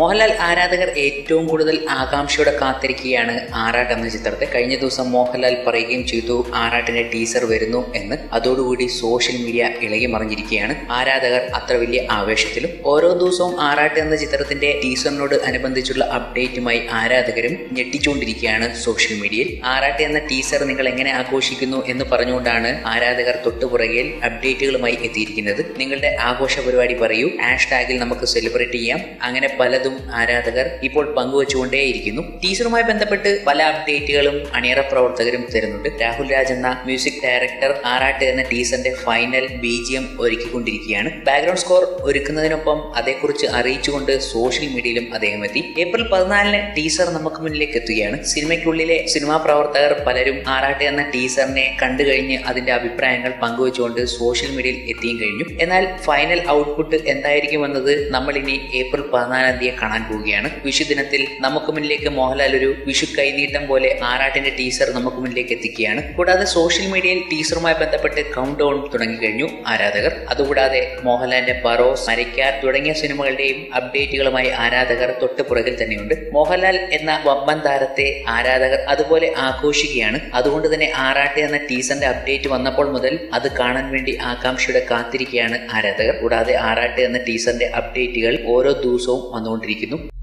മോഹൻലാൽ ആരാധകർ ഏറ്റവും കൂടുതൽ ആകാംക്ഷയോടെ കാത്തിരിക്കുകയാണ് ആറാട്ട് എന്ന ചിത്രത്തെ കഴിഞ്ഞ ദിവസം മോഹൻലാൽ പറയുകയും ചെയ്തു ആറാട്ടിന്റെ ടീസർ വരുന്നു എന്ന് അതോടുകൂടി സോഷ്യൽ മീഡിയ ഇളകി മറിഞ്ഞിരിക്കുകയാണ് ആരാധകർ അത്ര വലിയ ആവേശത്തിലും ഓരോ ദിവസവും ആറാട്ട് എന്ന ചിത്രത്തിന്റെ ടീസറിനോട് അനുബന്ധിച്ചുള്ള അപ്ഡേറ്റുമായി ആരാധകരും ഞെട്ടിച്ചുകൊണ്ടിരിക്കുകയാണ് സോഷ്യൽ മീഡിയയിൽ ആറാട്ട് എന്ന ടീസർ നിങ്ങൾ എങ്ങനെ ആഘോഷിക്കുന്നു എന്ന് പറഞ്ഞുകൊണ്ടാണ് ആരാധകർ തൊട്ടുപുറകിൽ അപ്ഡേറ്റുകളുമായി എത്തിയിരിക്കുന്നത് നിങ്ങളുടെ ആഘോഷ പരിപാടി പറയൂ ഹാഷ് ടാഗിൽ നമുക്ക് സെലിബ്രേറ്റ് ചെയ്യാം അങ്ങനെ പലതും ആരാധകർ ഇപ്പോൾ പങ്കുവച്ചുകൊണ്ടേയിരിക്കുന്നു ടീസറുമായി ബന്ധപ്പെട്ട് പല അപ്ഡേറ്റുകളും അണിയറ പ്രവർത്തകരും തരുന്നുണ്ട് രാഹുൽ രാജ് എന്ന മ്യൂസിക് ഡയറക്ടർ ആറാട്ട് എന്ന ടീസറിന്റെ ഫൈനൽ ബീജിയം ഒരുക്കിക്കൊണ്ടിരിക്കുകയാണ് ബാക്ക്ഗ്രൗണ്ട് സ്കോർ ഒരുക്കുന്നതിനൊപ്പം അതേക്കുറിച്ച് അറിയിച്ചുകൊണ്ട് സോഷ്യൽ മീഡിയയിലും അദ്ദേഹം എത്തി ഏപ്രിൽ പതിനാലിന് ടീസർ നമുക്ക് മുന്നിലേക്ക് എത്തുകയാണ് സിനിമയ്ക്കുള്ളിലെ സിനിമാ പ്രവർത്തകർ പലരും ആറാട്ട് എന്ന ടീസറിനെ കണ്ടു കഴിഞ്ഞ് അതിന്റെ അഭിപ്രായങ്ങൾ പങ്കുവച്ചുകൊണ്ട് സോഷ്യൽ മീഡിയയിൽ എത്തിയും കഴിഞ്ഞു എന്നാൽ ഫൈനൽ ഔട്ട്പുട്ട് എന്തായിരിക്കുമെന്നത് നമ്മൾ ഇനി ഏപ്രിൽ പതിനാലാം തീയതി കാണാൻ പോവുകയാണ് വിഷു ദിനത്തിൽ നമുക്ക് മുന്നിലേക്ക് മോഹൻലാൽ ഒരു വിഷു കൈനീട്ടം പോലെ ആറാട്ടിന്റെ ടീസർ നമുക്ക് മുന്നിലേക്ക് എത്തിക്കുകയാണ് കൂടാതെ സോഷ്യൽ മീഡിയയിൽ ടീസറുമായി ബന്ധപ്പെട്ട് കൗണ്ട് ഡൗൺ തുടങ്ങിക്കഴിഞ്ഞു ആരാധകർ അതുകൂടാതെ മോഹൻലാലിന്റെ ബറോസ് മരിക്കാർ തുടങ്ങിയ സിനിമകളുടെയും അപ്ഡേറ്റുകളുമായി ആരാധകർ തൊട്ട് പുറകിൽ തന്നെയുണ്ട് മോഹൻലാൽ എന്ന വമ്പൻ താരത്തെ ആരാധകർ അതുപോലെ ആഘോഷിക്കുകയാണ് അതുകൊണ്ട് തന്നെ ആറാട്ട് എന്ന ടീസറിന്റെ അപ്ഡേറ്റ് വന്നപ്പോൾ മുതൽ അത് കാണാൻ വേണ്ടി ആകാംക്ഷയുടെ കാത്തിരിക്കുകയാണ് ആരാധകർ കൂടാതെ ആറാട്ട് എന്ന ടീസറിന്റെ അപ്ഡേറ്റുകൾ ഓരോ ദിവസവും വന്നുകൊണ്ടിരിക്കുന്നു